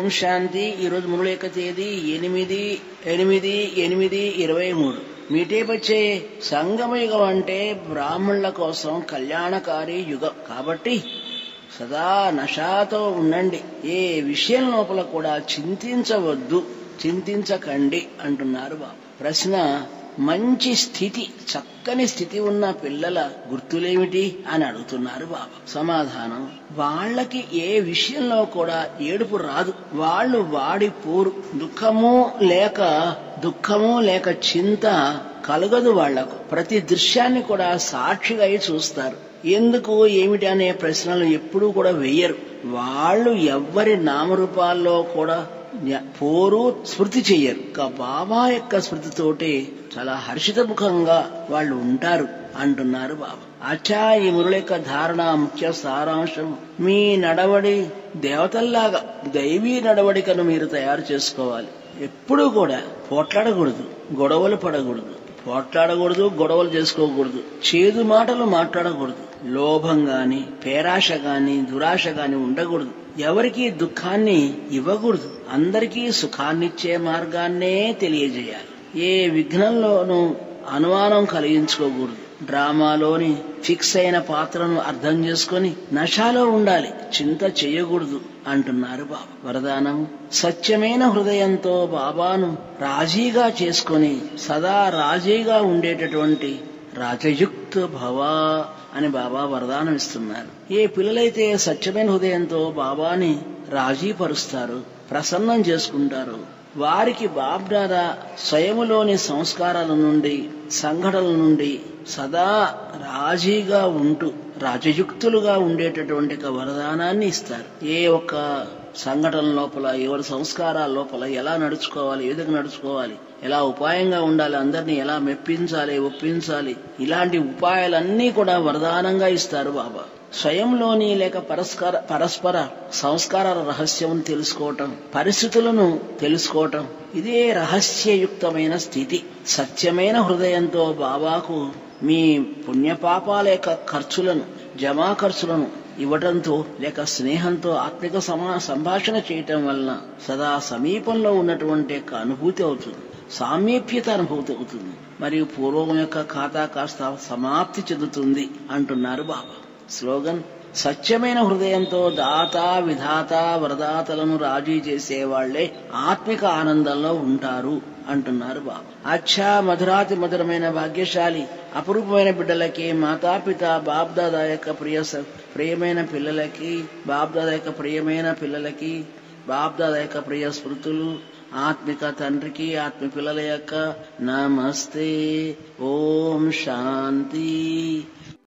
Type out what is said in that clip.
శాంతి ఈరోజు మురళి యొక్క తేదీ ఎనిమిది ఎనిమిది ఎనిమిది ఇరవై మూడు మీటే వచ్చే సంగమ యుగం అంటే బ్రాహ్మణుల కోసం కళ్యాణకారి యుగం కాబట్టి సదా నషాతో ఉండండి ఏ విషయం లోపల కూడా చింతించవద్దు చింతించకండి అంటున్నారు బాబు ప్రశ్న మంచి స్థితి చక్కని స్థితి ఉన్న పిల్లల గుర్తులేమిటి అని అడుగుతున్నారు బాబా సమాధానం వాళ్ళకి ఏ విషయంలో కూడా ఏడుపు రాదు వాళ్ళు వాడిపోరు దుఃఖము లేక దుఃఖము లేక చింత కలగదు వాళ్లకు ప్రతి దృశ్యాన్ని కూడా సాక్షిగా అయి చూస్తారు ఎందుకు ఏమిటి అనే ప్రశ్నలు ఎప్పుడూ కూడా వెయ్యరు వాళ్ళు ఎవ్వరి నామరూపాల్లో కూడా పోరు స్మృతి చెయ్యరు ఇక బాబా యొక్క స్మృతితోటి చాలా హర్షితముఖంగా వాళ్ళు ఉంటారు అంటున్నారు బాబా అచ్చా ఈ మురళి యొక్క ధారణ ముఖ్య సారాంశం మీ నడవడి దేవతల్లాగా దైవీ నడవడికను మీరు తయారు చేసుకోవాలి ఎప్పుడూ కూడా పోట్లాడకూడదు గొడవలు పడకూడదు పోట్లాడకూడదు గొడవలు చేసుకోకూడదు చేదు మాటలు మాట్లాడకూడదు లోభం గాని పేరాశ గాని దురాశ గాని ఉండకూడదు ఎవరికి దుఃఖాన్ని ఇవ్వకూడదు అందరికీ సుఖాన్నిచ్చే మార్గాన్నే తెలియజేయాలి ఏ విఘ్నంలోనూ అనుమానం కలిగించుకోకూడదు డ్రామాలోని ఫిక్స్ అయిన పాత్రను అర్థం చేసుకుని నషాలో ఉండాలి చింత చేయకూడదు అంటున్నారు బాబా వరదానం సత్యమైన హృదయంతో బాబాను రాజీగా చేసుకుని సదా రాజీగా ఉండేటటువంటి రాజయుక్త భవ అని బాబా వరదానం ఇస్తున్నారు ఏ పిల్లలైతే సత్యమైన హృదయంతో బాబాని రాజీపరుస్తారు ప్రసన్నం చేసుకుంటారు వారికి బాబ్దాదా స్వయములోని సంస్కారాల నుండి సంఘటనల నుండి సదా రాజీగా ఉంటూ రాజయుక్తులుగా ఉండేటటువంటి ఒక వరదానాన్ని ఇస్తారు ఏ ఒక్క సంఘటన లోపల ఎవరి సంస్కారాల లోపల ఎలా నడుచుకోవాలి ఏ విధంగా నడుచుకోవాలి ఎలా ఉపాయంగా ఉండాలి అందరినీ ఎలా మెప్పించాలి ఒప్పించాలి ఇలాంటి ఉపాయాలన్నీ కూడా వరదానంగా ఇస్తారు బాబా స్వయంలోని లేక పరస్కార పరస్పర సంస్కారాల రహస్యం తెలుసుకోవటం పరిస్థితులను తెలుసుకోవటం ఇదే రహస్యయుక్తమైన స్థితి సత్యమైన హృదయంతో బాబాకు మీ పుణ్యపాపాల యొక్క ఖర్చులను జమా ఖర్చులను ఇవ్వటంతో లేక స్నేహంతో ఆత్మిక సమా సంభాషణ చేయటం వలన సదా సమీపంలో ఉన్నటువంటి యొక్క అనుభూతి అవుతుంది సామీప్యత అనుభూతి అవుతుంది మరియు పూర్వం యొక్క ఖాతా కాస్త సమాప్తి చెందుతుంది అంటున్నారు బాబా స్లోగన్ సత్యమైన హృదయంతో దాత విధాత వరదాతలను రాజీ చేసేవాళ్లే ఆత్మిక ఆనందంలో ఉంటారు అంటున్నారు బాబా అచ్చా మధురాతి మధురమైన భాగ్యశాలి అపురూపమైన బిడ్డలకి మాతాపిత బాబ్దాదా యొక్క ప్రియ ప్రియమైన పిల్లలకి బాబ్దాదా యొక్క ప్రియమైన పిల్లలకి బాబ్దాదా యొక్క ప్రియ స్మృతులు ఆత్మిక తండ్రికి ఆత్మ పిల్లల యొక్క నమస్తే ఓం శాంతి